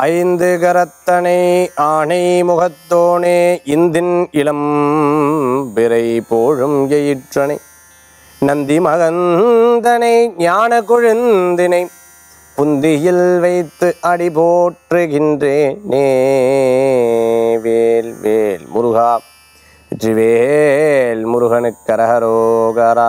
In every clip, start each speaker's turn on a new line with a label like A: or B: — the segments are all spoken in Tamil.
A: ஐந்து கரத்தனை ஆணை முகத்தோனே இந்தின் இளம் பிறை போழும் எயிற்றனை நந்தி மகந்தனை ஞான கொழுந்தினை புந்தியில் வைத்து அடி போற்றுகின்றேனே வேல் வேல் முருகா வெற்றிவேல் முருகனுக்கு கரகரோகரா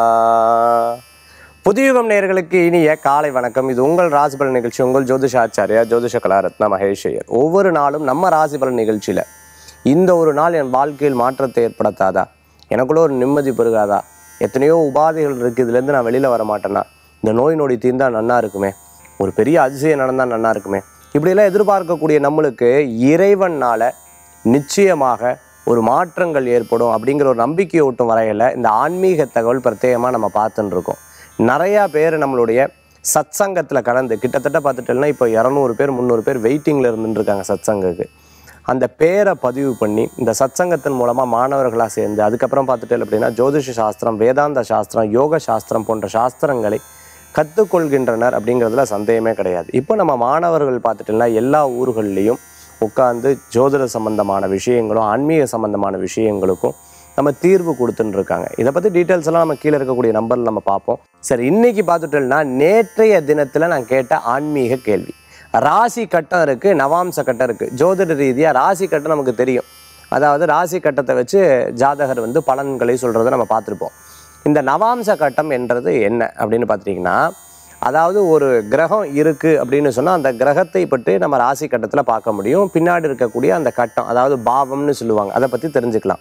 A: புதியுகம் நேயர்களுக்கு இனிய காலை வணக்கம் இது உங்கள் ராசிபலன் நிகழ்ச்சி உங்கள் ஜோதிஷாச்சாரியா ஜோதிஷ கலாரத்னா மகேஷ் ஐயர் ஒவ்வொரு நாளும் நம்ம ராசிபலன் நிகழ்ச்சியில் இந்த ஒரு நாள் என் வாழ்க்கையில் மாற்றத்தை ஏற்படுத்தாதா எனக்குள்ள ஒரு நிம்மதி பெருகாதா எத்தனையோ உபாதைகள் இருக்குது இதுலேருந்து நான் வெளியில் வர மாட்டேனா இந்த நோய் நொடி தீர்ந்தா நன்னா இருக்குமே ஒரு பெரிய அதிசயம் நடந்தால் நன்னா இருக்குமே இப்படியெல்லாம் எதிர்பார்க்கக்கூடிய நம்மளுக்கு இறைவனால் நிச்சயமாக ஒரு மாற்றங்கள் ஏற்படும் அப்படிங்கிற ஒரு நம்பிக்கையூட்டும் வரையில் இந்த ஆன்மீக தகவல் பிரத்யேகமாக நம்ம பார்த்துன்னு இருக்கோம் நிறையா பேர் நம்மளுடைய சத்சங்கத்தில் கலந்து கிட்டத்தட்ட பார்த்துட்டோம்னா இப்போ இரநூறு பேர் முந்நூறு பேர் வெயிட்டிங்கில் இருந்துட்டு இருக்காங்க சத்சங்குக்கு அந்த பேரை பதிவு பண்ணி இந்த சத்சங்கத்தின் மூலமாக மாணவர்களாக சேர்ந்து அதுக்கப்புறம் பார்த்துட்டேன் அப்படின்னா ஜோதிஷ சாஸ்திரம் வேதாந்த சாஸ்திரம் யோக சாஸ்திரம் போன்ற சாஸ்திரங்களை கற்றுக்கொள்கின்றனர் அப்படிங்கிறதுல சந்தேகமே கிடையாது இப்போ நம்ம மாணவர்கள் பார்த்துட்டோம்னா எல்லா ஊர்கள்லேயும் உட்காந்து ஜோதிட சம்பந்தமான விஷயங்களும் ஆன்மீக சம்பந்தமான விஷயங்களுக்கும் நம்ம தீர்வு கொடுத்துட்டு இருக்காங்க இதை பற்றி டீட்டெயில்ஸ் எல்லாம் நம்ம கீழே இருக்கக்கூடிய நம்பரில் நம்ம பார்ப்போம் சரி இன்னைக்கு பார்த்துட்டோம்னா நேற்றைய தினத்தில் நான் கேட்ட ஆன்மீக கேள்வி ராசி கட்டம் இருக்குது நவாம்ச கட்டம் இருக்குது ஜோதிட ரீதியாக ராசி கட்டம் நமக்கு தெரியும் அதாவது ராசி கட்டத்தை வச்சு ஜாதகர் வந்து பலன்களை சொல்கிறத நம்ம பார்த்துருப்போம் இந்த நவாம்ச கட்டம் என்றது என்ன அப்படின்னு பார்த்துட்டிங்கன்னா அதாவது ஒரு கிரகம் இருக்குது அப்படின்னு சொன்னால் அந்த கிரகத்தை பற்றி நம்ம ராசி கட்டத்தில் பார்க்க முடியும் பின்னாடி இருக்கக்கூடிய அந்த கட்டம் அதாவது பாவம்னு சொல்லுவாங்க அதை பற்றி தெரிஞ்சுக்கலாம்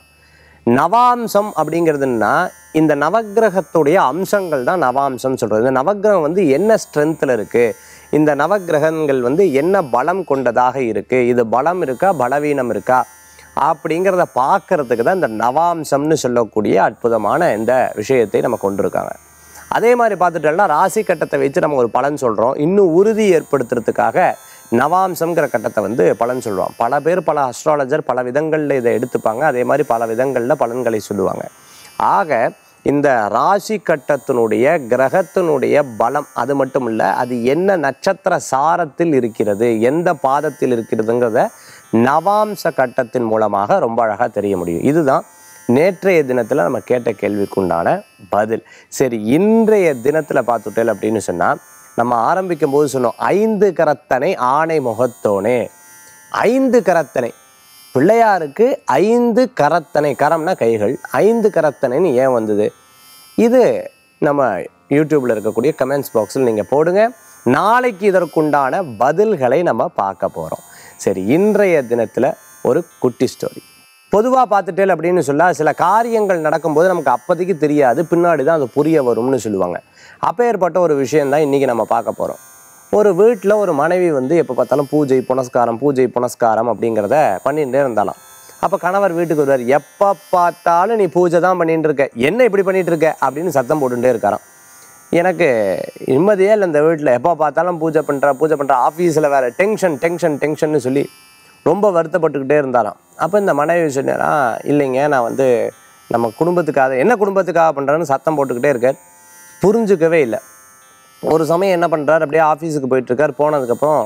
A: நவாம்சம் அப்படிங்கிறதுன்னா இந்த நவக்கிரகத்துடைய அம்சங்கள் தான் நவாம்சம் சொல்கிறது இந்த நவக்கிரகம் வந்து என்ன ஸ்ட்ரென்த்தில் இருக்குது இந்த நவக்கிரகங்கள் வந்து என்ன பலம் கொண்டதாக இருக்குது இது பலம் இருக்கா பலவீனம் இருக்கா அப்படிங்கிறத பார்க்கறதுக்கு தான் இந்த நவாம்சம்னு சொல்லக்கூடிய அற்புதமான இந்த விஷயத்தை நம்ம கொண்டிருக்காங்க அதே மாதிரி பார்த்துட்டோம்னா ராசி கட்டத்தை வச்சு நம்ம ஒரு பலன் சொல்கிறோம் இன்னும் உறுதி ஏற்படுத்துறதுக்காக நவாம்சம்ங்கிற கட்டத்தை வந்து பலன் சொல்லுவோம் பல பேர் பல அஸ்ட்ராலஜர் பல விதங்களில் இதை எடுத்துப்பாங்க அதே மாதிரி பல விதங்களில் பலன்களை சொல்லுவாங்க ஆக இந்த ராசி கட்டத்தினுடைய கிரகத்தினுடைய பலம் அது மட்டும் இல்லை அது என்ன நட்சத்திர சாரத்தில் இருக்கிறது எந்த பாதத்தில் இருக்கிறதுங்கிறத நவாம்ச கட்டத்தின் மூலமாக ரொம்ப அழகாக தெரிய முடியும் இதுதான் நேற்றைய தினத்தில் நம்ம கேட்ட கேள்விக்குண்டான பதில் சரி இன்றைய தினத்தில் பார்த்துட்டேல் அப்படின்னு சொன்னால் நம்ம ஆரம்பிக்கும் போது சொன்னோம் ஐந்து கரத்தனை ஆணை முகத்தோனே ஐந்து கரத்தனை பிள்ளையாருக்கு ஐந்து கரத்தனை கரம்னா கைகள் ஐந்து கரத்தனைன்னு ஏன் வந்தது இது நம்ம யூடியூப்பில் இருக்கக்கூடிய கமெண்ட்ஸ் பாக்ஸில் நீங்கள் போடுங்க நாளைக்கு இதற்குண்டான பதில்களை நம்ம பார்க்க போகிறோம் சரி இன்றைய தினத்தில் ஒரு குட்டி ஸ்டோரி பொதுவாக பார்த்துட்டேல் அப்படின்னு சொல்ல சில காரியங்கள் நடக்கும்போது நமக்கு அப்போதைக்கு தெரியாது பின்னாடி தான் அது புரிய வரும்னு சொல்லுவாங்க அப்பேற்பட்ட ஒரு விஷயந்தான் இன்றைக்கி நம்ம பார்க்க போகிறோம் ஒரு வீட்டில் ஒரு மனைவி வந்து எப்போ பார்த்தாலும் பூஜை புனஸ்காரம் பூஜை புனஸ்காரம் அப்படிங்கிறத பண்ணிகிட்டே இருந்தாலாம் அப்போ கணவர் வீட்டுக்கு வருவார் எப்போ பார்த்தாலும் நீ பூஜை தான் பண்ணிட்டு இருக்க என்ன இப்படி பண்ணிட்டு இருக்க அப்படின்னு சத்தம் போட்டுட்டே இருக்காராம் எனக்கு நிம்மதியே இல்லை இந்த வீட்டில் எப்போ பார்த்தாலும் பூஜை பண்ணுற பூஜை பண்ணுற ஆஃபீஸில் வேறு டென்ஷன் டென்ஷன் டென்ஷன்னு சொல்லி ரொம்ப வருத்தப்பட்டுக்கிட்டே இருந்தாராம் அப்போ இந்த மனைவி சொன்னாரா இல்லைங்க நான் வந்து நம்ம குடும்பத்துக்காக என்ன குடும்பத்துக்காக பண்ணுறேன்னு சத்தம் போட்டுக்கிட்டே இருக்கார் புரிஞ்சுக்கவே இல்லை ஒரு சமயம் என்ன பண்ணுறாரு அப்படியே ஆஃபீஸுக்கு போயிட்டுருக்கார் போனதுக்கப்புறம்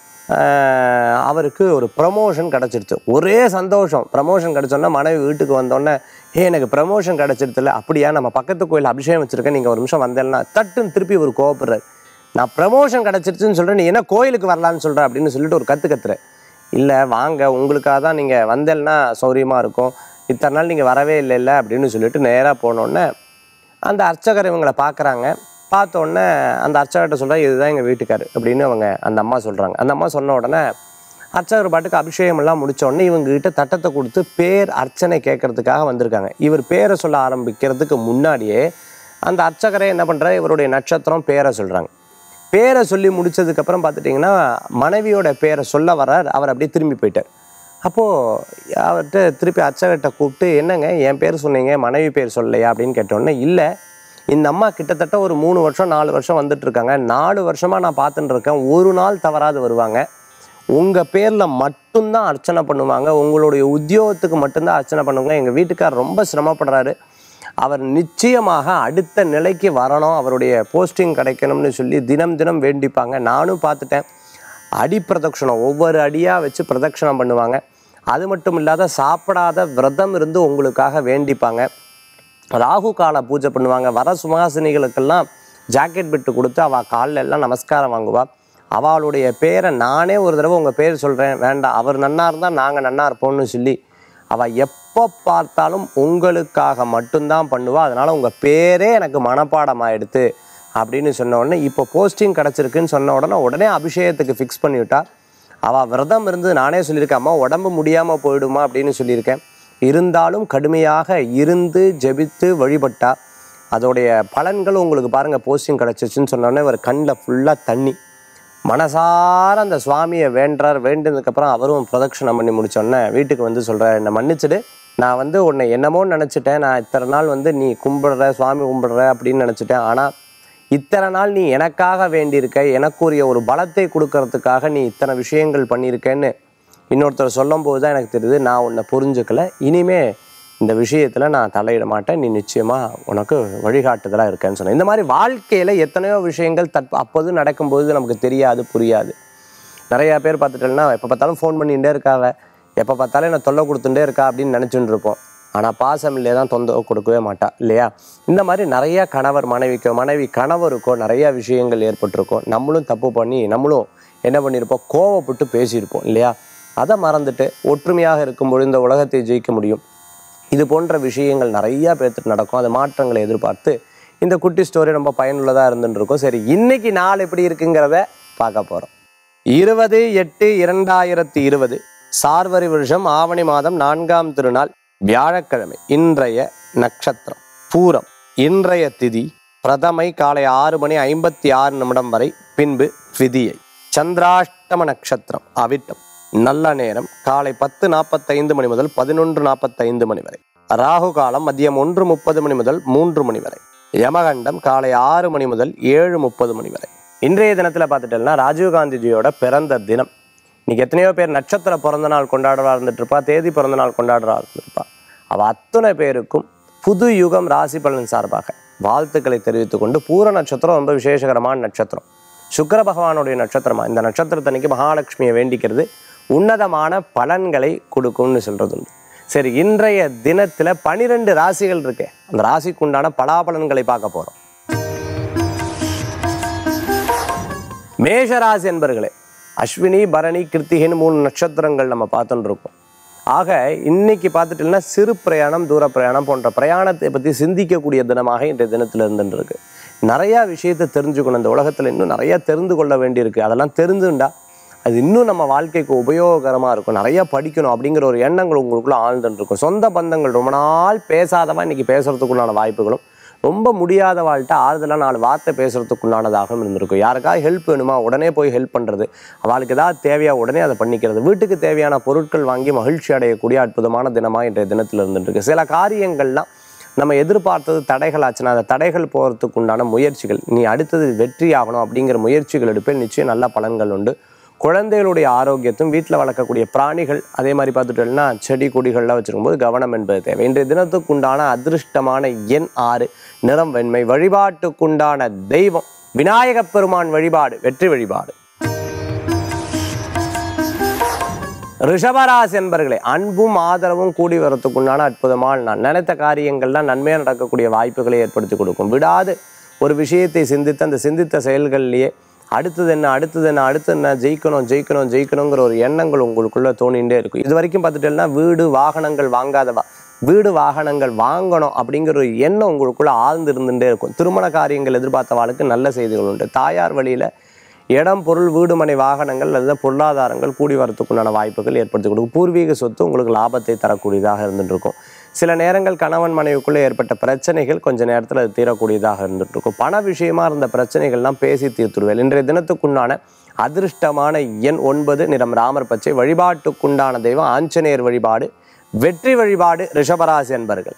A: ஆஹ், அவருக்கு ஒரு ப்ரமோஷன் கிடச்சிருச்சு ஒரே சந்தோஷம் ப்ரமோஷன் கிடச்சோன்னா மனைவி வீட்டுக்கு வந்தோடனே ஏ எனக்கு ப்ரமோஷன் கிடச்சிருச்சுல அப்படியா நம்ம பக்கத்து கோயில் அபிஷேகம் வச்சுருக்கேன் நீங்கள் ஒரு நிமிஷம் வந்தேன்னா தட்டுன்னு திருப்பி ஒரு கோவப்படுறாரு நான் ப்ரமோஷன் கிடச்சிருச்சுன்னு சொல்கிறேன் நீ என்ன கோயிலுக்கு வரலான்னு சொல்கிற அப்படின்னு சொல்லிட்டு ஒரு கற்று கத்துற இல்லை வாங்க உங்களுக்காக தான் நீங்கள் வந்தேன்னா சௌரியமாக இருக்கும் இத்தனை நாள் நீங்கள் வரவே இல்லைல்ல அப்படின்னு சொல்லிட்டு நேராக போனோடனே அந்த அர்ச்சகர் இவங்களை பார்க்குறாங்க பார்த்த உடனே அந்த அர்ச்சகர்கிட்ட சொல்கிறா இதுதான் எங்கள் வீட்டுக்கார் அப்படின்னு அவங்க அந்த அம்மா சொல்கிறாங்க அந்த அம்மா சொன்ன உடனே அர்ச்சகர் பாட்டுக்கு அபிஷேகம் எல்லாம் முடிச்ச உடனே இவங்க கிட்ட தட்டத்தை கொடுத்து பேர் அர்ச்சனை கேட்கறதுக்காக வந்திருக்காங்க இவர் பேரை சொல்ல ஆரம்பிக்கிறதுக்கு முன்னாடியே அந்த அர்ச்சகரே என்ன பண்ணுறாரு இவருடைய நட்சத்திரம் பேரை சொல்கிறாங்க பேரை சொல்லி முடிச்சதுக்கப்புறம் பார்த்துட்டிங்கன்னா மனைவியோட பேரை சொல்ல வர்றார் அவர் அப்படியே திரும்பி போயிட்டார் அப்போது அவர்கிட்ட திருப்பி அர்ச்சகர்கிட்ட கூப்பிட்டு என்னங்க என் பேர் சொன்னீங்க மனைவி பேர் சொல்லலையா அப்படின்னு கேட்டோடனே இல்லை இந்த அம்மா கிட்டத்தட்ட ஒரு மூணு வருஷம் நாலு வருஷம் வந்துட்டு இருக்காங்க நாலு வருஷமாக நான் பார்த்துட்டு இருக்கேன் ஒரு நாள் தவறாது வருவாங்க உங்கள் பேரில் மட்டும்தான் அர்ச்சனை பண்ணுவாங்க உங்களுடைய உத்தியோகத்துக்கு மட்டும்தான் அர்ச்சனை பண்ணுவாங்க எங்கள் வீட்டுக்கார் ரொம்ப சிரமப்படுறாரு அவர் நிச்சயமாக அடுத்த நிலைக்கு வரணும் அவருடைய போஸ்டிங் கிடைக்கணும்னு சொல்லி தினம் தினம் வேண்டிப்பாங்க நானும் பார்த்துட்டேன் அடி பிரதட்சணம் ஒவ்வொரு அடியாக வச்சு பிரதட்சணம் பண்ணுவாங்க அது மட்டும் இல்லாத சாப்பிடாத விரதம் இருந்து உங்களுக்காக வேண்டிப்பாங்க ராகு கால பூஜை பண்ணுவாங்க வர சுமகாசினிகளுக்கெல்லாம் ஜாக்கெட் பிட்டு கொடுத்து அவள் காலில் எல்லாம் நமஸ்காரம் வாங்குவா அவளுடைய பேரை நானே ஒரு தடவை உங்கள் பேர் சொல்கிறேன் வேண்டாம் அவர் நன்னா இருந்தால் நாங்கள் நன்னா இருப்போம்னு சொல்லி அவள் எப்போ பார்த்தாலும் உங்களுக்காக மட்டும்தான் பண்ணுவா அதனால் உங்கள் பேரே எனக்கு மனப்பாடம் ஆயிடுத்து அப்படின்னு சொன்ன உடனே இப்போ போஸ்டிங் கிடச்சிருக்குன்னு சொன்ன உடனே உடனே அபிஷேகத்துக்கு ஃபிக்ஸ் பண்ணிவிட்டா அவள் விரதம் இருந்து நானே சொல்லியிருக்கேன் அம்மா உடம்பு முடியாமல் போயிடுமா அப்படின்னு சொல்லியிருக்கேன் இருந்தாலும் கடுமையாக இருந்து ஜெபித்து வழிபட்டா அதோடைய பலன்கள் உங்களுக்கு பாருங்கள் போஸ்டிங் கிடச்சிச்சுன்னு சொன்னோடனே ஒரு கண்ணில் ஃபுல்லாக தண்ணி மனசார அந்த சுவாமியை வேண்டார் வேண்டினதுக்கப்புறம் அவரும் பிரதட்சணம் பண்ணி முடிச்சோடனே வீட்டுக்கு வந்து சொல்கிறார் என்னை மன்னிச்சிடு நான் வந்து உன்னை என்னமோ நினச்சிட்டேன் நான் இத்தனை நாள் வந்து நீ கும்பிடுற சுவாமி கும்பிடுற அப்படின்னு நினச்சிட்டேன் ஆனால் இத்தனை நாள் நீ எனக்காக வேண்டியிருக்க எனக்குரிய ஒரு பலத்தை கொடுக்கறதுக்காக நீ இத்தனை விஷயங்கள் பண்ணியிருக்கேன்னு இன்னொருத்தர் சொல்லும்போது தான் எனக்கு தெரியுது நான் உன்னை புரிஞ்சுக்கல இனிமே இந்த விஷயத்தில் நான் தலையிட மாட்டேன் நீ நிச்சயமாக உனக்கு வழிகாட்டுதலாக இருக்கேன்னு சொன்னேன் இந்த மாதிரி வாழ்க்கையில் எத்தனையோ விஷயங்கள் தட் அப்போது நடக்கும்போது நமக்கு தெரியாது புரியாது நிறையா பேர் பார்த்துட்டேன்னா எப்போ பார்த்தாலும் ஃபோன் பண்ணிகிட்டே இருக்காவ எப்போ பார்த்தாலும் என்ன தொல்லை கொடுத்துட்டே இருக்கா அப்படின்னு நினச்சிட்டு இருப்போம் ஆனால் பாசம் இல்லையே தான் தொந்தரவு கொடுக்கவே மாட்டா இல்லையா இந்த மாதிரி நிறைய கணவர் மனைவிக்கோ மனைவி கணவருக்கோ நிறைய விஷயங்கள் ஏற்பட்டிருக்கோம் நம்மளும் தப்பு பண்ணி நம்மளும் என்ன பண்ணியிருப்போம் கோவப்பட்டு பேசியிருப்போம் இல்லையா அதை மறந்துட்டு ஒற்றுமையாக இருக்கும்பொழுது இந்த உலகத்தை ஜெயிக்க முடியும் இது போன்ற விஷயங்கள் நிறைய பேர்த்துட்டு நடக்கும் அது மாற்றங்களை எதிர்பார்த்து இந்த குட்டி ஸ்டோரி ரொம்ப பயனுள்ளதாக இருந்துட்டு இருக்கும் சரி இன்னைக்கு நாள் எப்படி இருக்குங்கிறத பார்க்க போகிறோம் இருபது எட்டு இரண்டாயிரத்தி இருபது சார்வரி வருஷம் ஆவணி மாதம் நான்காம் திருநாள் வியாழக்கிழமை இன்றைய நட்சத்திரம் பூரம் இன்றைய திதி பிரதமை காலை ஆறு மணி ஐம்பத்தி ஆறு நிமிடம் வரை பின்பு விதியை சந்திராஷ்டம நட்சத்திரம் அவிட்டம் நல்ல நேரம் காலை பத்து நாற்பத்தைந்து மணி முதல் பதினொன்று நாற்பத்தைந்து மணி வரை ராகு காலம் மதியம் ஒன்று முப்பது மணி முதல் மூன்று மணி வரை யமகண்டம் காலை ஆறு மணி முதல் ஏழு முப்பது மணி வரை இன்றைய தினத்தில் பார்த்துட்டோம்னா ராஜீவ்காந்திஜியோட பிறந்த தினம் இன்னைக்கு எத்தனையோ பேர் நட்சத்திர பிறந்த நாள் கொண்டாடுறா இருந்துட்டு இருப்பா தேதி பிறந்த நாள் கொண்டாடுறா இருந்திருப்பா அவள் அத்தனை பேருக்கும் புது யுகம் ராசி பலன் சார்பாக வாழ்த்துக்களை தெரிவித்துக் கொண்டு பூர நட்சத்திரம் ரொம்ப விசேஷகரமான நட்சத்திரம் சுக்கிர பகவானுடைய நட்சத்திரமா இந்த நட்சத்திரத்தன்னைக்கு மகாலட்சுமியை வேண்டிக்கிறது உன்னதமான பலன்களை கொடுக்கும்னு சொல்றது உண்டு சரி இன்றைய தினத்துல பனிரெண்டு ராசிகள் இருக்கு அந்த ராசிக்கு உண்டான பலாபலன்களை பார்க்க போறோம் மேஷராசி என்பர்களே அஸ்வினி பரணி கிருத்திகைன்னு மூணு நட்சத்திரங்கள் நம்ம பார்த்துட்டு இருக்கோம் ஆக இன்னைக்கு பார்த்துட்டீங்கன்னா சிறு பிரயாணம் தூர பிரயாணம் போன்ற பிரயாணத்தை பற்றி சிந்திக்கக்கூடிய தினமாக இன்றைய தினத்தில் இருந்துட்டு இருக்கு நிறையா விஷயத்தை தெரிஞ்சுக்கணும் இந்த உலகத்தில் இன்னும் நிறையா தெரிந்து கொள்ள வேண்டியிருக்கு அதெல்லாம் தெரிஞ்சுண்டா அது இன்னும் நம்ம வாழ்க்கைக்கு உபயோகரமாக இருக்கும் நிறைய படிக்கணும் அப்படிங்கிற ஒரு எண்ணங்கள் உங்களுக்குள்ள ஆழ்ந்துட்டு இருக்கும் சொந்த பந்தங்கள் ரொம்ப நாள் பேசாதவா இன்னைக்கு பேசுறதுக்குள்ளான வாய்ப்புகளும் ரொம்ப முடியாத வாழ்கிட்ட ஆறுதலாக நாலு வார்த்தை பேசுறதுக்குள்ளானதாகவும் இருந்திருக்கும் யாருக்காவது ஹெல்ப் வேணுமா உடனே போய் ஹெல்ப் பண்ணுறது அவளுக்கு ஏதாவது தேவையா உடனே அதை பண்ணிக்கிறது வீட்டுக்கு தேவையான பொருட்கள் வாங்கி மகிழ்ச்சி அடையக்கூடிய அற்புதமான தினமாக இன்றைய தினத்தில் இருந்துட்டு இருக்கு சில காரியங்கள்லாம் நம்ம எதிர்பார்த்தது தடைகள் ஆச்சுன்னா அந்த தடைகள் போகிறதுக்கு உண்டான முயற்சிகள் நீ அடுத்தது வெற்றி ஆகணும் அப்படிங்கிற முயற்சிகள் எடுப்பேன் நிச்சயம் நல்ல பலன்கள் உண்டு குழந்தைகளுடைய ஆரோக்கியத்தும் வீட்டில் வளர்க்கக்கூடிய பிராணிகள் அதே மாதிரி பார்த்துட்டோம்னா செடி கொடிகள்லாம் வச்சிருக்கும்போது கவனம் என்பது தேவை இன்றைய தினத்துக்கு உண்டான அதிர்ஷ்டமான எண் ஆறு நிறம் வெண்மை வழிபாட்டுக்குண்டான தெய்வம் விநாயகப் பெருமான் வழிபாடு வெற்றி வழிபாடு ரிஷபராசி என்பர்களே அன்பும் ஆதரவும் கூடி வரத்துக்குண்டான அற்புதமான நாள் நினைத்த காரியங்கள்லாம் நன்மையாக நடக்கக்கூடிய வாய்ப்புகளை ஏற்படுத்தி கொடுக்கும் விடாது ஒரு விஷயத்தை சிந்தித்து அந்த சிந்தித்த செயல்கள்லேயே அடுத்தது என்ன அடுத்தது என்ன அடுத்து என்ன ஜெயிக்கணும் ஜெயிக்கணும் ஜெயிக்கணுங்கிற ஒரு எண்ணங்கள் உங்களுக்குள்ள தோணிகிட்டே இருக்கும் இது வரைக்கும் பார்த்துட்டேன்னா வீடு வாகனங்கள் வாங்காதவா வீடு வாகனங்கள் வாங்கணும் அப்படிங்கிற ஒரு எண்ணம் உங்களுக்குள்ள ஆழ்ந்து இருந்துகிட்டே இருக்கும் திருமண காரியங்கள் எதிர்பார்த்தவாளுக்கு நல்ல செய்திகள் உண்டு தாயார் வழியில் இடம் பொருள் வீடு மனை வாகனங்கள் அல்லது பொருளாதாரங்கள் கூடி வரத்துக்குண்டான வாய்ப்புகள் ஏற்படுத்தி கொடுக்கும் பூர்வீக சொத்து உங்களுக்கு லாபத்தை தரக்கூடியதாக இருந்துட்டு இருக்கும் சில நேரங்கள் கணவன் மனைவிக்குள்ளே ஏற்பட்ட பிரச்சனைகள் கொஞ்ச நேரத்தில் அது தீரக்கூடியதாக இருந்துட்டு இருக்கும் பண விஷயமா இருந்த பிரச்சனைகள்லாம் பேசி தீர்த்துடுவேன் இன்றைய தினத்துக்குண்டான அதிர்ஷ்டமான எண் ஒன்பது நிறம் ராமர் பச்சை வழிபாட்டுக்குண்டான தெய்வம் ஆஞ்சநேயர் வழிபாடு வெற்றி வழிபாடு ரிஷபராசி என்பர்கள்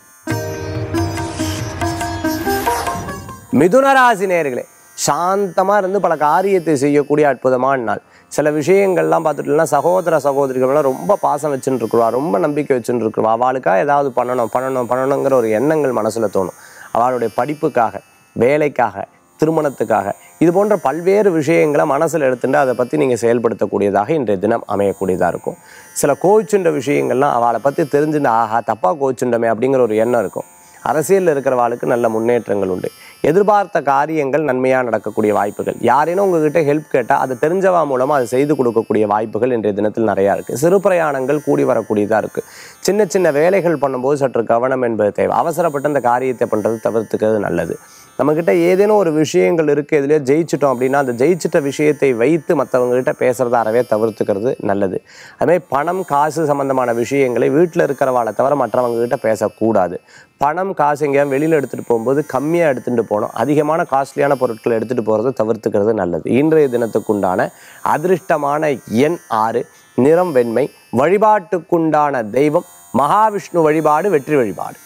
A: மிதுனராசி நேர்களே சாந்தமாக இருந்து பல காரியத்தை செய்யக்கூடிய அற்புதமான நாள் சில விஷயங்கள்லாம் பார்த்துட்டோம்னா சகோதர சகோதரிகள்லாம் ரொம்ப பாசம் வச்சுட்டு இருக்குவா ரொம்ப நம்பிக்கை வச்சுட்டு இருக்குவா அவளுக்காக ஏதாவது பண்ணணும் பண்ணணும் பண்ணணுங்கிற ஒரு எண்ணங்கள் மனசில் தோணும் அவளுடைய படிப்புக்காக வேலைக்காக திருமணத்துக்காக இது போன்ற பல்வேறு விஷயங்களை மனசில் எடுத்துட்டு அதை பற்றி நீங்கள் செயல்படுத்தக்கூடியதாக இன்றைய தினம் அமையக்கூடியதாக இருக்கும் சில கோச்சுன்ற விஷயங்கள்லாம் அவளை பற்றி தெரிஞ்சுட்டு ஆஹா தப்பாக கோச்சுண்டமே அப்படிங்கிற ஒரு எண்ணம் இருக்கும் அரசியலில் இருக்கிறவாளுக்கு நல்ல முன்னேற்றங்கள் உண்டு எதிர்பார்த்த காரியங்கள் நன்மையாக நடக்கக்கூடிய வாய்ப்புகள் யாரேனும் உங்ககிட்ட ஹெல்ப் கேட்டால் அதை தெரிஞ்சவா மூலமாக அதை செய்து கொடுக்கக்கூடிய வாய்ப்புகள் இன்றைய தினத்தில் நிறையா இருக்குது சிறு பிரயாணங்கள் கூடி வரக்கூடியதாக இருக்குது சின்ன சின்ன வேலைகள் பண்ணும்போது சற்று கவனம் என்பது தேவை அவசரப்பட்டு அந்த காரியத்தை பண்ணுறது தவிர்த்துக்கிறது நல்லது நம்மக்கிட்ட ஏதேனும் ஒரு விஷயங்கள் இருக்குது இதுலேயே ஜெயிச்சிட்டோம் அப்படின்னா அந்த ஜெயிச்சிட்ட விஷயத்தை வைத்து மற்றவங்ககிட்ட பேசுகிறத அறவே தவிர்த்துக்கிறது நல்லது அதுமாதிரி பணம் காசு சம்மந்தமான விஷயங்களை வீட்டில் இருக்கிறவாளை தவிர மற்றவங்க கிட்ட பேசக்கூடாது பணம் காசு எங்கேயாவது வெளியில் எடுத்துகிட்டு போகும்போது கம்மியாக எடுத்துகிட்டு போகணும் அதிகமான காஸ்ட்லியான பொருட்களை எடுத்துகிட்டு போகிறத தவிர்த்துக்கிறது நல்லது இன்றைய தினத்துக்குண்டான அதிர்ஷ்டமான எண் ஆறு நிறம் வெண்மை வழிபாட்டுக்குண்டான தெய்வம் மகாவிஷ்ணு வழிபாடு வெற்றி வழிபாடு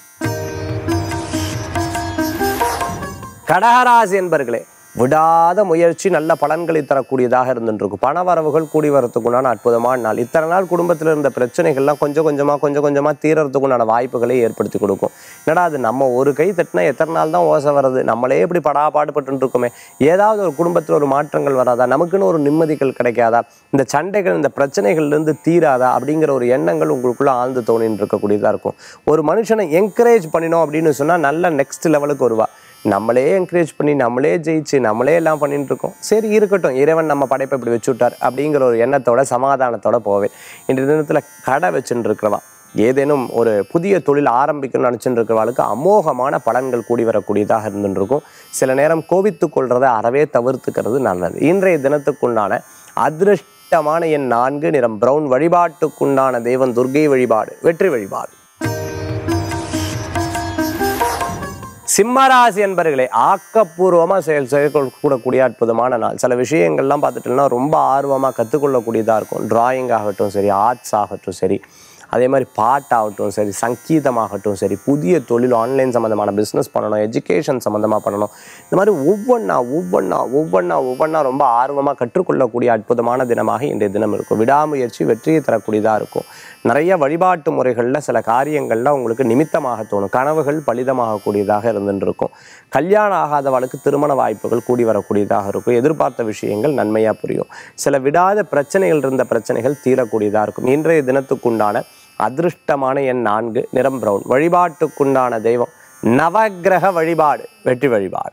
A: கடகராசி என்பர்களே விடாத முயற்சி நல்ல பலன்களை தரக்கூடியதாக இருந்துருக்கும் பண வரவுகள் கூடி வரத்துக்குண்டான அற்புதமான நாள் இத்தனை நாள் குடும்பத்தில் இருந்த பிரச்சனைகள்லாம் கொஞ்சம் கொஞ்சமாக கொஞ்சம் கொஞ்சமாக தீரறதுக்குண்டான வாய்ப்புகளை ஏற்படுத்தி கொடுக்கும் என்னடா அது நம்ம ஒரு கை தட்டினா எத்தனை நாள் தான் ஓசை வர்றது நம்மளே இப்படி படா பாடுபட்டு இருக்கோமே ஏதாவது ஒரு குடும்பத்தில் ஒரு மாற்றங்கள் வராதா நமக்குன்னு ஒரு நிம்மதிகள் கிடைக்காதா இந்த சண்டைகள் இந்த பிரச்சனைகள்லேருந்து தீராதா அப்படிங்கிற ஒரு எண்ணங்கள் உங்களுக்குள்ள ஆழ்ந்து தோணின்னு இருக்கக்கூடியதாக இருக்கும் ஒரு மனுஷனை என்கரேஜ் பண்ணினோம் அப்படின்னு சொன்னால் நல்ல நெக்ஸ்ட் லெவலுக்கு வருவா நம்மளே என்கரேஜ் பண்ணி நம்மளே ஜெயிச்சு நம்மளே எல்லாம் பண்ணிட்டு இருக்கோம் சரி இருக்கட்டும் இறைவன் நம்ம படைப்பை இப்படி வச்சு விட்டார் அப்படிங்கிற ஒரு எண்ணத்தோட சமாதானத்தோட போவேன் இன்றைய தினத்தில் கடை வச்சுட்டு இருக்கிறவா ஏதேனும் ஒரு புதிய தொழில் ஆரம்பிக்கணும்னு நினச்சிட்டு இருக்கிறவளுக்கு அமோகமான பலன்கள் கூடி வரக்கூடியதாக இருந்துட்டு இருக்கும் சில நேரம் கோவித்து கொள்றதை அறவே தவிர்த்துக்கிறது நல்லது இன்றைய தினத்துக்குண்டான அதிருஷ்டமான என் நான்கு நிறம் பிரவுன் வழிபாட்டுக்குண்டான தெய்வம் துர்கை வழிபாடு வெற்றி வழிபாடு சிம்மராசி என்பர்களே ஆக்கப்பூர்வமாக செயல் செயல்கூடக்கூடிய அற்புதமான நாள் சில விஷயங்கள்லாம் பார்த்துட்டோம்னா ரொம்ப ஆர்வமாக கற்றுக்கொள்ளக்கூடியதாக இருக்கும் டிராயிங் ஆகட்டும் சரி ஆர்ட்ஸ் ஆகட்டும் சரி அதே மாதிரி பாட்டாகட்டும் சரி சங்கீதமாகட்டும் சரி புதிய தொழில் ஆன்லைன் சம்மந்தமான பிஸ்னஸ் பண்ணணும் எஜுகேஷன் சம்மந்தமாக பண்ணணும் இந்த மாதிரி ஒவ்வொன்றா ஒவ்வொன்றா ஒவ்வொன்றா ஒவ்வொன்றா ரொம்ப ஆர்வமாக கற்றுக்கொள்ளக்கூடிய அற்புதமான தினமாக இன்றைய தினம் இருக்கும் விடாமுயற்சி வெற்றியை தரக்கூடியதாக இருக்கும் நிறைய வழிபாட்டு முறைகளில் சில காரியங்கள்லாம் உங்களுக்கு நிமித்தமாக தோணும் கனவுகள் பலிதமாகக்கூடியதாக இருந்துட்டு இருக்கும் கல்யாணம் ஆகாதவளுக்கு திருமண வாய்ப்புகள் கூடி வரக்கூடியதாக இருக்கும் எதிர்பார்த்த விஷயங்கள் நன்மையாக புரியும் சில விடாத பிரச்சனைகள் இருந்த பிரச்சனைகள் தீரக்கூடியதாக இருக்கும் இன்றைய தினத்துக்குண்டான அதிருஷ்டமான எண் நான்கு நிறம் பிரவுன் வழிபாட்டுக்குண்டான தெய்வம் நவக்கிரக வழிபாடு வெற்றி வழிபாடு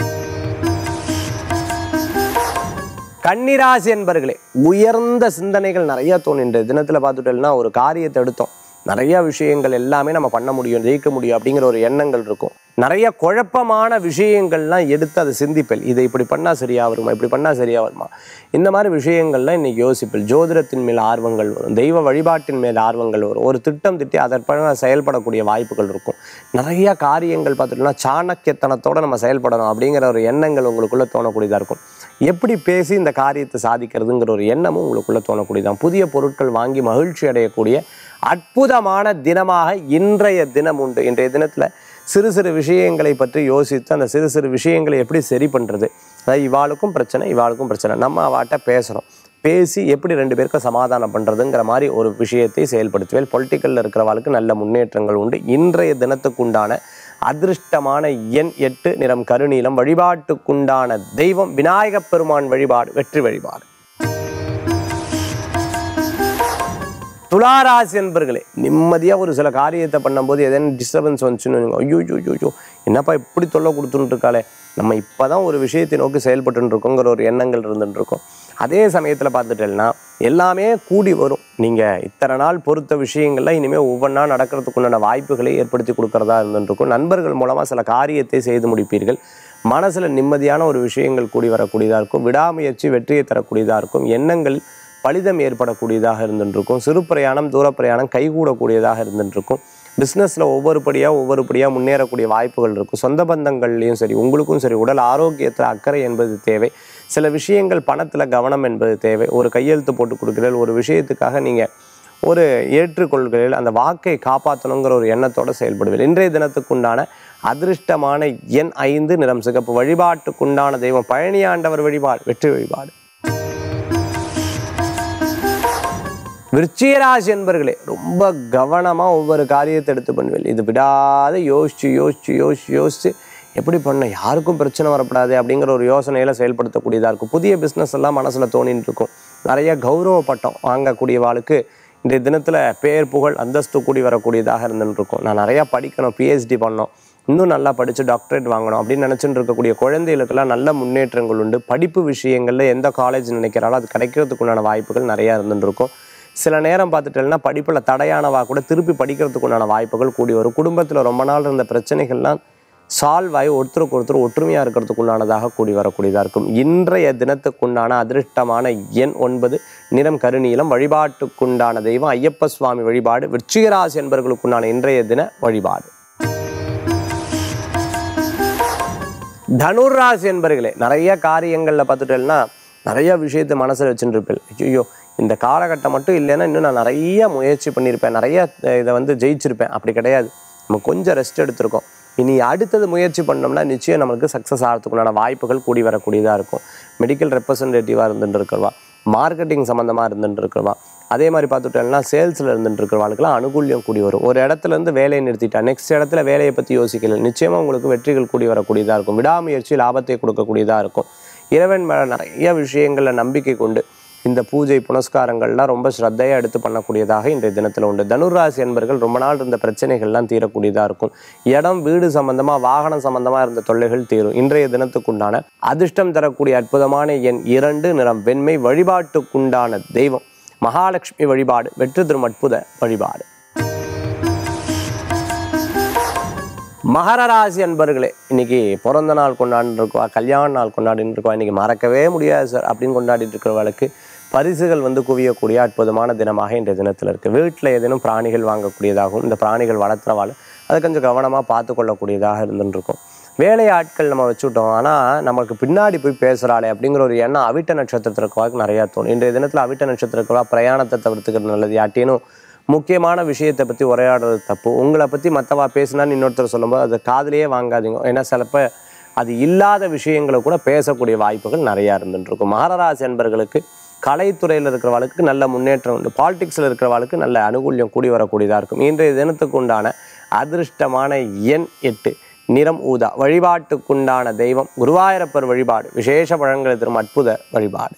A: கன்னிராசி என்பர்களே உயர்ந்த சிந்தனைகள் நிறைய தோணுன்ற தினத்தில் பார்த்துட்டோம்னா ஒரு காரியத்தை எடுத்தோம் நிறைய விஷயங்கள் எல்லாமே நம்ம பண்ண முடியும் ஜெயிக்க முடியும் அப்படிங்கிற ஒரு எண்ணங்கள் இருக்கும் நிறைய குழப்பமான விஷயங்கள்லாம் எடுத்து அதை சிந்திப்பேன் இதை இப்படி பண்ணால் சரியா வருமா இப்படி பண்ணால் சரியா வருமா இந்த மாதிரி விஷயங்கள்லாம் இன்னைக்கு யோசிப்பேன் ஜோதிடத்தின் மேல் ஆர்வங்கள் வரும் தெய்வ வழிபாட்டின் மேல் ஆர்வங்கள் வரும் ஒரு திட்டம் திட்டி அதற்பட செயல்படக்கூடிய வாய்ப்புகள் இருக்கும் நிறைய காரியங்கள் பார்த்துட்டோம்னா சாணக்கியத்தனத்தோட நம்ம செயல்படணும் அப்படிங்கிற ஒரு எண்ணங்கள் உங்களுக்குள்ள தோணக்கூடியதாக இருக்கும் எப்படி பேசி இந்த காரியத்தை சாதிக்கிறதுங்கிற ஒரு எண்ணமும் உங்களுக்குள்ள தோணக்கூடியதான் புதிய பொருட்கள் வாங்கி மகிழ்ச்சி அடையக்கூடிய அற்புதமான தினமாக இன்றைய தினம் உண்டு இன்றைய தினத்தில் சிறு சிறு விஷயங்களை பற்றி யோசித்து அந்த சிறு சிறு விஷயங்களை எப்படி சரி பண்ணுறது அதாவது இவாளுக்கும் பிரச்சனை இவாளுக்கும் பிரச்சனை நம்ம அவாட்ட பேசுகிறோம் பேசி எப்படி ரெண்டு பேருக்கும் சமாதானம் பண்ணுறதுங்கிற மாதிரி ஒரு விஷயத்தை செயல்படுத்துவேன் பொலிட்டிக்கலில் இருக்கிறவாளுக்கு நல்ல முன்னேற்றங்கள் உண்டு இன்றைய தினத்துக்குண்டான அதிர்ஷ்டமான எண் எட்டு நிறம் கருநீலம் வழிபாட்டுக்குண்டான தெய்வம் விநாயகப் பெருமான் வழிபாடு வெற்றி வழிபாடு துளாராசி என்பர்களே நிம்மதியாக ஒரு சில காரியத்தை பண்ணும்போது ஏதேனும் டிஸ்டர்பன்ஸ் வந்துச்சுன்னு வைங்க, ஐயோ ஐயோ ஐயோ, ஐயோ என்னப்பா இப்படி தொல்லை கொடுத்துட்டு இருக்காளே நம்ம இப்போ தான் ஒரு விஷயத்தை நோக்கி செயல்பட்டு இருக்கோங்கிற ஒரு எண்ணங்கள் இருந்துட்டு இருக்கோம் அதே சமயத்தில் பார்த்துட்டேன்னா எல்லாமே கூடி வரும் நீங்கள் இத்தனை நாள் பொறுத்த விஷயங்கள்லாம் இனிமேல் ஒவ்வொன்றா நடக்கிறதுக்குண்டான வாய்ப்புகளை ஏற்படுத்தி கொடுக்கறதா இருந்துட்டு இருக்கும் நண்பர்கள் மூலமாக சில காரியத்தை செய்து முடிப்பீர்கள் மனசில் நிம்மதியான ஒரு விஷயங்கள் கூடி வரக்கூடியதாக இருக்கும் விடாமுயற்சி வெற்றியை தரக்கூடியதாக இருக்கும் எண்ணங்கள் பலிதம் ஏற்படக்கூடியதாக இருந்துருக்கும் சிறு பிரயாணம் தூர பிரயாணம் கைகூடக்கூடியதாக இருந்துருக்கும் பிஸ்னஸில் ஒவ்வொரு படியாக ஒவ்வொரு படியாக முன்னேறக்கூடிய வாய்ப்புகள் இருக்கும் சொந்த பந்தங்கள்லையும் சரி உங்களுக்கும் சரி உடல் ஆரோக்கியத்தில் அக்கறை என்பது தேவை சில விஷயங்கள் பணத்தில் கவனம் என்பது தேவை ஒரு கையெழுத்து போட்டு கொடுக்கிறீர்கள் ஒரு விஷயத்துக்காக நீங்கள் ஒரு ஏற்றுக்கொள்கிறீர்கள் அந்த வாக்கை காப்பாற்றணுங்கிற ஒரு எண்ணத்தோடு செயல்படுவீர்கள் இன்றைய தினத்துக்குண்டான அதிர்ஷ்டமான எண் ஐந்து நிறம் சிகப்பு வழிபாட்டுக்குண்டான தெய்வம் பழனியாண்டவர் வழிபாடு வெற்றி வழிபாடு விருச்சிகராசி என்பர்களே ரொம்ப கவனமாக ஒவ்வொரு காரியத்தை எடுத்து பண்ணுவேன் இது விடாத யோசிச்சு யோசிச்சு யோசிச்சு யோசிச்சு எப்படி பண்ண யாருக்கும் பிரச்சனை வரப்படாது அப்படிங்கிற ஒரு யோசனையில் செயல்படுத்தக்கூடியதாக இருக்கும் புதிய பிஸ்னஸ் எல்லாம் மனசில் தோணின்னு இருக்கும் நிறைய கௌரவ பட்டம் வாங்கக்கூடிய வாளுக்கு இந்த தினத்தில் பேர் புகழ் அந்தஸ்து கூடி வரக்கூடியதாக இருந்துட்டு இருக்கும் நான் நிறையா படிக்கணும் பிஹெச்டி பண்ணணும் இன்னும் நல்லா படித்து டாக்டரேட் வாங்கணும் அப்படின்னு நினச்சிட்டு இருக்கக்கூடிய குழந்தைகளுக்கெல்லாம் நல்ல முன்னேற்றங்கள் உண்டு படிப்பு விஷயங்களில் எந்த காலேஜ் நினைக்கிறாலோ அது கிடைக்கிறதுக்குண்டான வாய்ப்புகள் நிறையா இருந்துட்டு இருக்கும் சில நேரம் பார்த்துட்டேன்னா படிப்பில் தடையானவா கூட திருப்பி படிக்கிறதுக்குண்டான வாய்ப்புகள் கூடி வரும் குடும்பத்தில் ரொம்ப நாள் இருந்த பிரச்சனைகள்லாம் சால்வ் ஆகி ஒருத்தருக்கு ஒருத்தர் ஒற்றுமையாக இருக்கிறதுக்குண்டானதாக கூடி வரக்கூடியதாக இருக்கும் இன்றைய தினத்துக்குண்டான அதிருஷ்டமான எண் ஒன்பது நிறம் கருநீலம் வழிபாட்டுக்குண்டான தெய்வம் ஐயப்ப சுவாமி வழிபாடு விருச்சிகராசி என்பவர்களுக்குண்டான இன்றைய தின வழிபாடு தனுராசி என்பர்களே நிறைய காரியங்களில் பார்த்துட்டேன்னா நிறைய விஷயத்தை மனசில் வச்சுட்டு இருப்பேன் ஐயோ இந்த காலகட்டம் மட்டும் இல்லைன்னா இன்னும் நான் நிறைய முயற்சி பண்ணியிருப்பேன் நிறைய அஹ், இதை வந்து ஜெயிச்சிருப்பேன் அப்படி கிடையாது நம்ம கொஞ்சம் ரெஸ்ட் எடுத்திருக்கோம் இனி அடுத்தது முயற்சி பண்ணோம்னா நிச்சயம் நம்மளுக்கு சக்ஸஸ் ஆகிறதுக்குண்டான வாய்ப்புகள் கூடி வரக்கூடியதாக இருக்கும் மெடிக்கல் ரெப்ரசன்டேட்டிவாக இருந்துட்டு இருக்கிறவா மார்க்கெட்டிங் சம்மந்தமாக இருந்துட்டு இருக்கிறவா அதே மாதிரி பார்த்துட்டோம்னா சேல்ஸில் இருந்துட்டு இருக்கிறவங்களுக்குலாம் அனுகூல்யம் கூடி வரும் ஒரு இடத்துல இருந்து வேலையை நிறுத்திட்டா நெக்ஸ்ட் இடத்துல வேலையை பற்றி யோசிக்கல நிச்சயமாக உங்களுக்கு வெற்றிகள் கூடி வரக்கூடியதாக இருக்கும் விடாமுயற்சி லாபத்தை கொடுக்கக்கூடியதாக இருக்கும் இறைவன் மேலே நிறைய விஷயங்களில் நம்பிக்கை கொண்டு இந்த பூஜை புனஸ்காரங்கள்லாம் ரொம்ப ஸ்ரத்தையாக எடுத்து பண்ணக்கூடியதாக இன்றைய தினத்தில் உண்டு தனுராசி என்பர்கள் ரொம்ப நாள் இருந்த பிரச்சனைகள்லாம் தீரக்கூடியதாக இருக்கும் இடம் வீடு சம்பந்தமாக வாகனம் சம்பந்தமாக இருந்த தொல்லைகள் தீரும் இன்றைய தினத்துக்குண்டான அதிர்ஷ்டம் தரக்கூடிய அற்புதமான எண் இரண்டு நிறம் வெண்மை வழிபாட்டுக்குண்டான தெய்வம் மகாலட்சுமி வழிபாடு வெற்றி தரும் அற்புத வழிபாடு மகர ராசி அன்பர்களே இன்னைக்கு பிறந்த நாள் கொண்டாடிட்டு இருக்கவா கல்யாண நாள் கொண்டாடிட்டு இருக்கவா இன்னைக்கு மறக்கவே முடியாது சார் அப்படின்னு கொண்டாடிட்டு இருக்கிறவளுக்கு பரிசுகள் வந்து குவியக்கூடிய அற்புதமான தினமாக இன்றைய தினத்தில் இருக்குது வீட்டில் ஏதேனும் பிராணிகள் வாங்கக்கூடியதாகவும் இந்த பிராணிகள் வளர்த்துறவாள் அதை கொஞ்சம் கவனமாக பார்த்து கொள்ளக்கூடியதாக இருந்துட்டு இருக்கும் வேலை ஆட்கள் நம்ம வச்சுட்டோம் ஆனால் நமக்கு பின்னாடி போய் பேசுகிறாளே அப்படிங்கிற ஒரு எண்ணம் அவிட்ட நட்சத்திரத்திற்காக நிறையா தோணும் இன்றைய தினத்தில் அவிட்ட நட்சத்திரக்கவா பிரயாணத்தை தவிர்த்துக்கிறது நல்லது யார்ட்டேனும் முக்கியமான விஷயத்தை பற்றி உரையாடுறது தப்பு உங்களை பற்றி மற்றவா பேசினான்னு இன்னொருத்தர் சொல்லும்போது அது காதுலயே வாங்காதீங்க ஏன்னா சிலப்ப அது இல்லாத விஷயங்களை கூட பேசக்கூடிய வாய்ப்புகள் நிறையா இருந்துட்டு இருக்கும் மகரராசி என்பர்களுக்கு கலைத்துறையில் இருக்கிறவளுக்கு நல்ல முன்னேற்றம் உண்டு பாலிடிக்ஸில் இருக்கிறவளுக்கு நல்ல அனுகூல்யம் கூடி வரக்கூடியதாக இருக்கும் இன்றைய தினத்துக்கு உண்டான அதிர்ஷ்டமான எண் எட்டு நிறம் ஊதா வழிபாட்டுக்குண்டான தெய்வம் குருவாயூரப்பர் வழிபாடு விசேஷ பழங்களை தரும் அற்புத வழிபாடு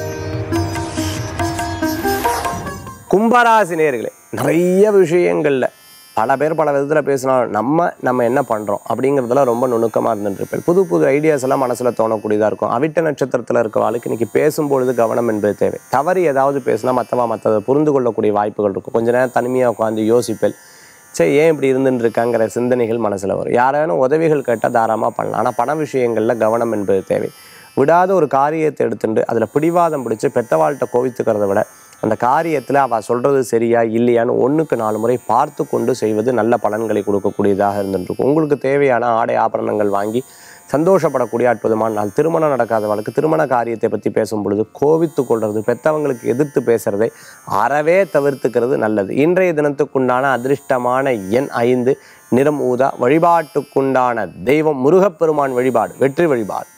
A: கும்பராசி நேர்களே நிறைய விஷயங்கள்ல பல பேர் பல விதத்தில் பேசினாலும் நம்ம நம்ம என்ன பண்ணுறோம் அப்படிங்கிறதுல ரொம்ப நுணுக்கமாக இருந்துட்டு இருப்பேன் புது புது ஐடியாஸ் எல்லாம் மனசில் தோணக்கூடியதாக இருக்கும் அவிட்ட நட்சத்திரத்தில் இருக்க வாழ்க்கை இன்னைக்கு பேசும்பொழுது கவனம் என்பது தேவை தவறு ஏதாவது பேசினா மற்றவா மற்றதை புரிந்து கொள்ளக்கூடிய வாய்ப்புகள் இருக்கும் கொஞ்ச நேரம் தனிமையாக உட்காந்து யோசிப்பேன் சரி ஏன் இப்படி இருந்துட்டு இருக்காங்கிற சிந்தனைகள் மனசில் வரும் யாராலும் உதவிகள் கேட்டால் தாராளமாக பண்ணலாம் ஆனால் பண விஷயங்களில் கவனம் என்பது தேவை விடாத ஒரு காரியத்தை எடுத்துட்டு அதில் பிடிவாதம் பிடிச்சு பெத்தவாள்கிட்ட கோவித்துக்கிறத விட அந்த காரியத்தில் அவள் சொல்கிறது சரியா இல்லையான்னு ஒன்றுக்கு நாலு முறை பார்த்து கொண்டு செய்வது நல்ல பலன்களை கொடுக்கக்கூடியதாக இருந்துருக்கும் உங்களுக்கு தேவையான ஆடை ஆபரணங்கள் வாங்கி சந்தோஷப்படக்கூடிய அற்புதமான நாள் திருமணம் நடக்காதவளுக்கு திருமண காரியத்தை பற்றி பேசும் பொழுது கோவித்து கொள்வது பெத்தவங்களுக்கு எதிர்த்து பேசுறதை அறவே தவிர்த்துக்கிறது நல்லது இன்றைய தினத்துக்குண்டான அதிர்ஷ்டமான எண் ஐந்து நிறம் ஊதா வழிபாட்டுக்குண்டான தெய்வம் முருகப்பெருமான் வழிபாடு வெற்றி வழிபாடு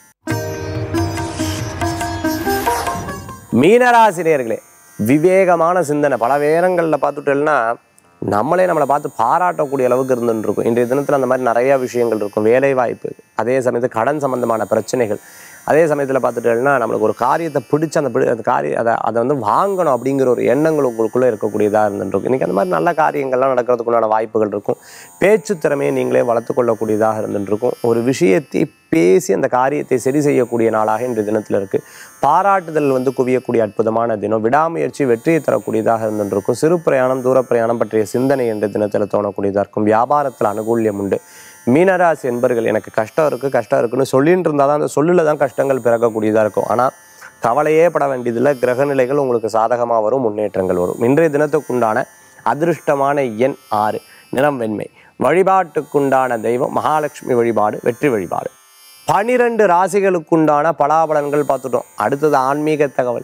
A: மீனராசினியர்களே விவேகமான சிந்தனை பல நேரங்களில் பார்த்துட்டோம்னா நம்மளே நம்மளை பார்த்து பாராட்டக்கூடிய அளவுக்கு இருந்துட்டு இருக்கும் இன்றைய தினத்தில் அந்த மாதிரி நிறைய விஷயங்கள் இருக்கும் வேலை வாய்ப்பு அதே சமயத்தில் கடன் சம்பந்தமான பிரச்சனைகள் அதே சமயத்தில் பார்த்துட்டோம்னா நம்மளுக்கு ஒரு காரியத்தை பிடிச்ச அந்த பிடி அந்த காரியம் அதை அதை வந்து வாங்கணும் அப்படிங்கிற ஒரு எண்ணங்கள் உங்களுக்குள்ளே இருக்கக்கூடியதாக இருந்துட்டு இருக்கும் இன்றைக்கி அந்த மாதிரி நல்ல காரியங்கள்லாம் நடக்கிறதுக்குண்டான வாய்ப்புகள் இருக்கும் பேச்சு திறமையை நீங்களே வளர்த்து கொள்ளக்கூடியதாக இருந்துட்டு இருக்கும் ஒரு விஷயத்தை பேசி அந்த காரியத்தை சரி செய்யக்கூடிய நாளாக இன்றைய தினத்தில் இருக்குது பாராட்டுதல் வந்து குவியக்கூடிய அற்புதமான தினம் விடாமுயற்சி வெற்றியை தரக்கூடியதாக இருந்துருக்கும் சிறு பிரயாணம் தூர பிரயாணம் பற்றிய சிந்தனை என்ற தினத்தில் தோணக்கூடியதாக இருக்கும் வியாபாரத்தில் அனுகூல்யம் உண்டு மீனராசி என்பர்கள் எனக்கு கஷ்டம் இருக்குது கஷ்டம் இருக்குன்னு சொல்லிட்டு இருந்தால் தான் அந்த சொல்லில் தான் கஷ்டங்கள் பிறக்கக்கூடியதாக இருக்கும் ஆனால் கவலையே பட வேண்டியதில்லை கிரகநிலைகள் உங்களுக்கு சாதகமாக வரும் முன்னேற்றங்கள் வரும் இன்றைய தினத்துக்குண்டான அதிருஷ்டமான எண் ஆறு நிறம் வெண்மை வழிபாட்டுக்குண்டான தெய்வம் மகாலட்சுமி வழிபாடு வெற்றி வழிபாடு பனிரெண்டு ராசிகளுக்குண்டான பலாபலன்கள் பார்த்துட்டோம் அடுத்தது ஆன்மீக தகவல்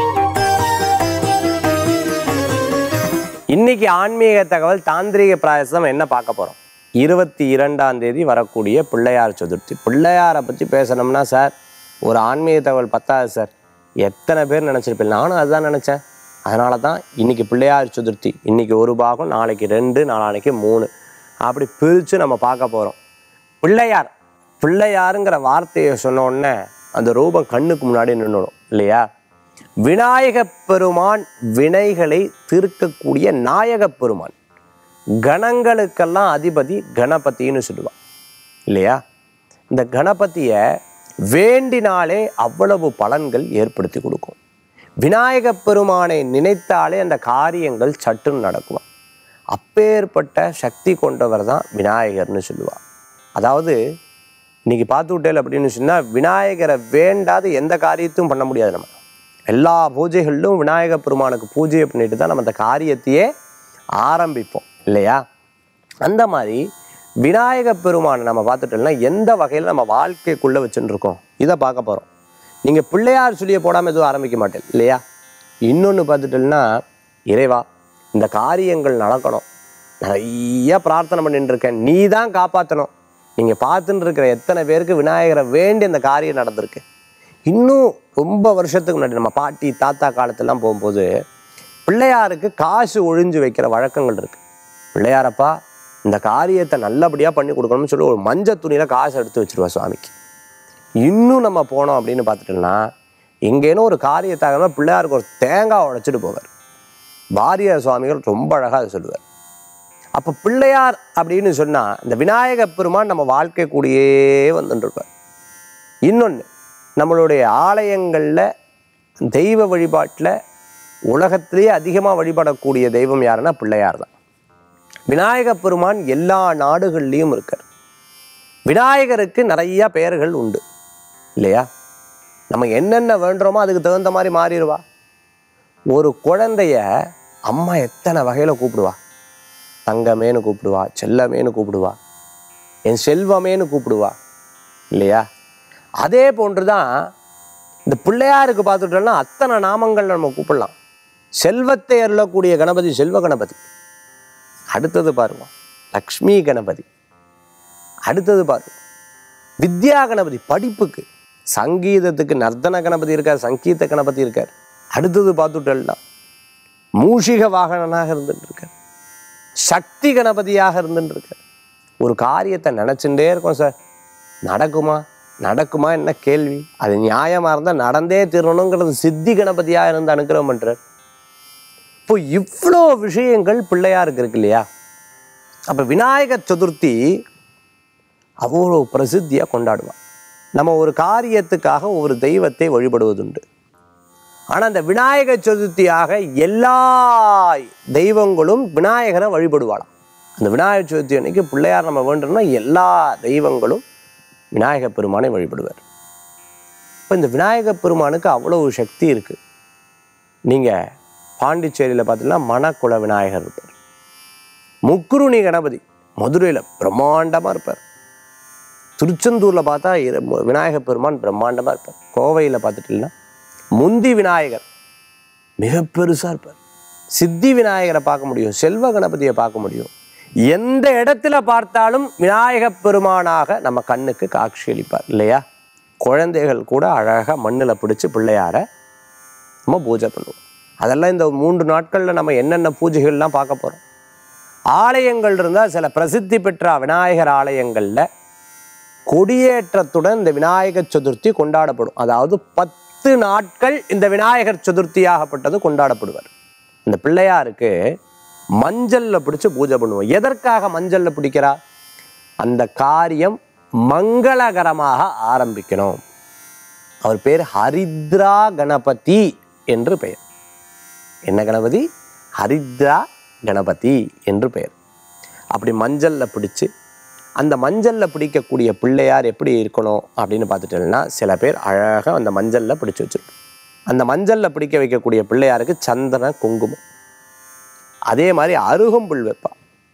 A: இன்னைக்கு ஆன்மீக தகவல் தாந்திரிக பிராயசம் என்ன பார்க்க போறோம் இருபத்தி இரண்டாம் தேதி வரக்கூடிய பிள்ளையார் சதுர்த்தி பிள்ளையாரை பற்றி பேசணும்னா சார் ஒரு ஆன்மீக தகவல் பத்தாது சார் எத்தனை பேர் நினச்சிருப்பேன் நானும் அதுதான் நினச்சேன் அதனால தான் இன்னைக்கு பிள்ளையார் சதுர்த்தி இன்னைக்கு ஒரு பாகம் நாளைக்கு ரெண்டு நாளானைக்கு மூணு அப்படி பிரித்து நம்ம பார்க்க போகிறோம் பிள்ளையார் பிள்ளையாருங்கிற வார்த்தையை சொன்ன உடனே அந்த ரூபம் கண்ணுக்கு முன்னாடி நின்றுடும் இல்லையா விநாயகப் பெருமான் வினைகளை தீர்க்கக்கூடிய நாயகப் பெருமான் கணங்களுக்கெல்லாம் அதிபதி கணபதின்னு சொல்லுவான் இல்லையா இந்த கணபதியை வேண்டினாலே அவ்வளவு பலன்கள் ஏற்படுத்தி கொடுக்கும் விநாயகப் பெருமானை நினைத்தாலே அந்த காரியங்கள் சட்டுன்னு நடக்குமா அப்பேற்பட்ட சக்தி கொண்டவர் தான் விநாயகர்னு சொல்லுவார் அதாவது இன்னைக்கு பார்த்து விட்டேல் அப்படின்னு சொன்னால் விநாயகரை வேண்டாத எந்த காரியத்தையும் பண்ண முடியாது நம்ம எல்லா பூஜைகளிலும் விநாயக பெருமானுக்கு பூஜையை பண்ணிட்டு தான் நம்ம அந்த காரியத்தையே ஆரம்பிப்போம் இல்லையா அந்த மாதிரி விநாயக பெருமானை நம்ம பார்த்துட்டோம்னா எந்த வகையில் நம்ம வாழ்க்கைக்குள்ளே வச்சுட்டு இருக்கோம் இதை பார்க்க போகிறோம் நீங்கள் பிள்ளையார் சொல்லியை போடாமல் எதுவும் ஆரம்பிக்க மாட்டேன் இல்லையா இன்னொன்று பார்த்துட்டோம்னா இறைவா இந்த காரியங்கள் நடக்கணும் நிறைய பிரார்த்தனை பண்ணிட்டு இருக்கேன் நீ தான் காப்பாற்றணும் நீங்கள் பார்த்துட்டு இருக்கிற எத்தனை பேருக்கு விநாயகரை வேண்டி அந்த காரியம் நடந்திருக்கு இன்னும் ரொம்ப வருஷத்துக்கு முன்னாடி நம்ம பாட்டி தாத்தா காலத்துலாம் போகும்போது பிள்ளையாருக்கு காசு ஒழிஞ்சு வைக்கிற வழக்கங்கள் இருக்கு பிள்ளையாரப்பா இந்த காரியத்தை நல்லபடியாக பண்ணி கொடுக்கணும்னு சொல்லி ஒரு மஞ்சள் துணியில் காசு எடுத்து வச்சிருவா சுவாமிக்கு இன்னும் நம்ம போனோம் அப்படின்னு பார்த்துட்டோம்னா எங்கேனும் ஒரு காரியத்தாக பிள்ளையாருக்கு ஒரு தேங்காய் உடைச்சிட்டு போவார் வாரியார் சுவாமிகள் ரொம்ப அழகாக அதை சொல்லுவார் அப்போ பிள்ளையார் அப்படின்னு சொன்னால் இந்த விநாயக பெருமான் நம்ம வாழ்க்கை கூடயே வந்துட்டுருப்பார் இன்னொன்று நம்மளுடைய ஆலயங்களில் தெய்வ வழிபாட்டில் உலகத்திலேயே அதிகமாக வழிபடக்கூடிய தெய்வம் யாருன்னா பிள்ளையார் தான் விநாயக பெருமான் எல்லா நாடுகள்லேயும் இருக்கார் விநாயகருக்கு நிறைய பெயர்கள் உண்டு இல்லையா நம்ம என்னென்ன வேண்டுறோமோ அதுக்கு தகுந்த மாதிரி மாறிடுவா ஒரு குழந்தைய அம்மா எத்தனை வகையில் கூப்பிடுவா தங்கமேன்னு கூப்பிடுவா செல்லமேன்னு கூப்பிடுவா என் செல்வமேன்னு கூப்பிடுவா இல்லையா அதே போன்று தான் இந்த பிள்ளையாருக்கு பார்த்துட்டோம்னா அத்தனை நாமங்கள் நம்ம கூப்பிடலாம் செல்வத்தை அருளக்கூடிய கணபதி செல்வ கணபதி அடுத்தது பாருங்க லக்ஷ்மி கணபதி அடுத்தது பாருங்க வித்யா கணபதி படிப்புக்கு சங்கீதத்துக்கு நர்த்தன கணபதி இருக்கார் சங்கீத கணபதி இருக்கார் அடுத்தது பார்த்துட்டோம்னா மூஷிக வாகனனாக இருந்துட்டு இருக்கார் சக்தி கணபதியாக இருந்துட்டு இருக்கார் ஒரு காரியத்தை நினச்சுட்டே இருக்கோம் சார் நடக்குமா நடக்குமா என்ன கேள்வி அது நியாயமாக இருந்தால் நடந்தே தீரணுங்கிறது சித்தி கணபதியாக இருந்து அனுக்கிரகம் பண்ணுறார் இப்போ இவ்வளோ விஷயங்கள் பிள்ளையாருக்கு இருக்கு இல்லையா அப்போ விநாயகர் சதுர்த்தி அவ்வளோ பிரசித்தியாக கொண்டாடுவான் நம்ம ஒரு காரியத்துக்காக ஒரு தெய்வத்தை வழிபடுவதுண்டு ஆனால் அந்த விநாயகர் சதுர்த்தியாக எல்லா தெய்வங்களும் விநாயகரை வழிபடுவாளாம் அந்த விநாயகர் சதுர்த்தி அன்னைக்கு பிள்ளையார் நம்ம வேண்டும்னா எல்லா தெய்வங்களும் விநாயகப் பெருமானை வழிபடுவார் இப்போ இந்த விநாயகப் பெருமானுக்கு அவ்வளவு சக்தி இருக்குது நீங்கள் பாண்டிச்சேரியில் பார்த்தீங்கன்னா மணக்குள விநாயகர் இருப்பார் முக்குருணி கணபதி மதுரையில் பிரம்மாண்டமாக இருப்பார் திருச்செந்தூரில் பார்த்தா இர- விநாயகப் பெருமான் பிரம்மாண்டமாக இருப்பார் கோவையில் பார்த்துட்டீங்கன்னா முந்தி விநாயகர் மிக பெருசாக இருப்பார் சித்தி விநாயகரை பார்க்க முடியும் செல்வ கணபதியை பார்க்க முடியும் எந்த இடத்துல பார்த்தாலும் விநாயகப் பெருமானாக நம்ம கண்ணுக்கு காட்சி அளிப்பார் இல்லையா குழந்தைகள் கூட அழகாக மண்ணில் பிடிச்சி பிள்ளையார நம்ம பூஜை பண்ணுவோம் அதெல்லாம் இந்த மூன்று நாட்களில் நம்ம என்னென்ன பூஜைகள்லாம் பார்க்க போகிறோம் ஆலயங்கள் இருந்தால் சில பிரசித்தி பெற்ற விநாயகர் ஆலயங்களில் கொடியேற்றத்துடன் இந்த விநாயகர் சதுர்த்தி கொண்டாடப்படும் அதாவது பத்து நாட்கள் இந்த விநாயகர் சதுர்த்தியாகப்பட்டது கொண்டாடப்படுவார் இந்த பிள்ளையாருக்கு மஞ்சள்ல பிடிச்சு பூஜை பண்ணுவோம் எதற்காக மஞ்சள்ல பிடிக்கிறா அந்த காரியம் மங்களகரமாக ஆரம்பிக்கணும் அவர் பேர் ஹரித்ரா கணபதி என்று பெயர் என்ன கணபதி ஹரித்ரா கணபதி என்று பெயர் அப்படி மஞ்சள்ல பிடிச்சு அந்த மஞ்சள்ல பிடிக்கக்கூடிய பிள்ளையார் எப்படி இருக்கணும் அப்படின்னு பார்த்துட்டோம்னா சில பேர் அழகாக அந்த மஞ்சள்ல பிடிச்சு வச்சிருப்போம் அந்த மஞ்சள்ல பிடிக்க வைக்கக்கூடிய பிள்ளையாருக்கு சந்தன குங்குமம் அதே மாதிரி அருகம்புல் வைப்பா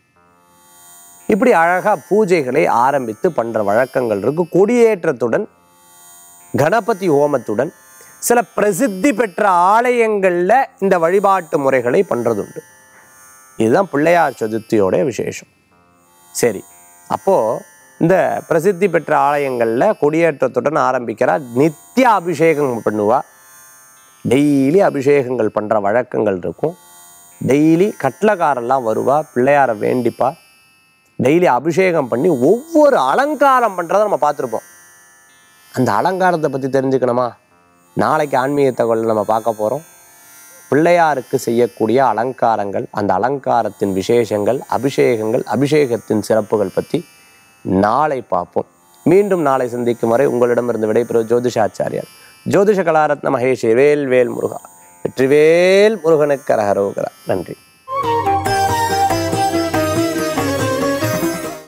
A: இப்படி அழகா பூஜைகளை ஆரம்பித்து பண்ற வழக்கங்கள் இருக்கு கொடியேற்றத்துடன் கணபதி ஹோமத்துடன் சில பிரசித்தி பெற்ற ஆலயங்கள்ல இந்த வழிபாட்டு முறைகளை பண்றதுண்டு இதுதான் பிள்ளையார் சதுர்த்தியோட விசேஷம் சரி அப்போ இந்த பிரசித்தி பெற்ற ஆலயங்கள்ல கொடியேற்றத்துடன் ஆரம்பிக்கிறா நித்திய அபிஷேகம் பண்ணுவா டெய்லி அபிஷேகங்கள் பண்ற வழக்கங்கள் இருக்கும் டெய்லி கட்லக்காரெல்லாம் வருவா பிள்ளையாரை வேண்டிப்பா டெய்லி அபிஷேகம் பண்ணி ஒவ்வொரு அலங்காரம் பண்ணுறதை நம்ம பார்த்துருப்போம் அந்த அலங்காரத்தை பற்றி தெரிஞ்சுக்கணுமா நாளைக்கு ஆன்மீக தகவல் நம்ம பார்க்க போகிறோம் பிள்ளையாருக்கு செய்யக்கூடிய அலங்காரங்கள் அந்த அலங்காரத்தின் விசேஷங்கள் அபிஷேகங்கள் அபிஷேகத்தின் சிறப்புகள் பற்றி நாளை பார்ப்போம் மீண்டும் நாளை சந்திக்கும் வரை உங்களிடமிருந்து விடைபெறும் ஜோதிஷாச்சாரியார் ஜோதிஷ கலாரத்ன மகேஷ் வேல் வேல் முருகா வெற்றிவேல் முருகனுக்கு அரகரோகரா நன்றி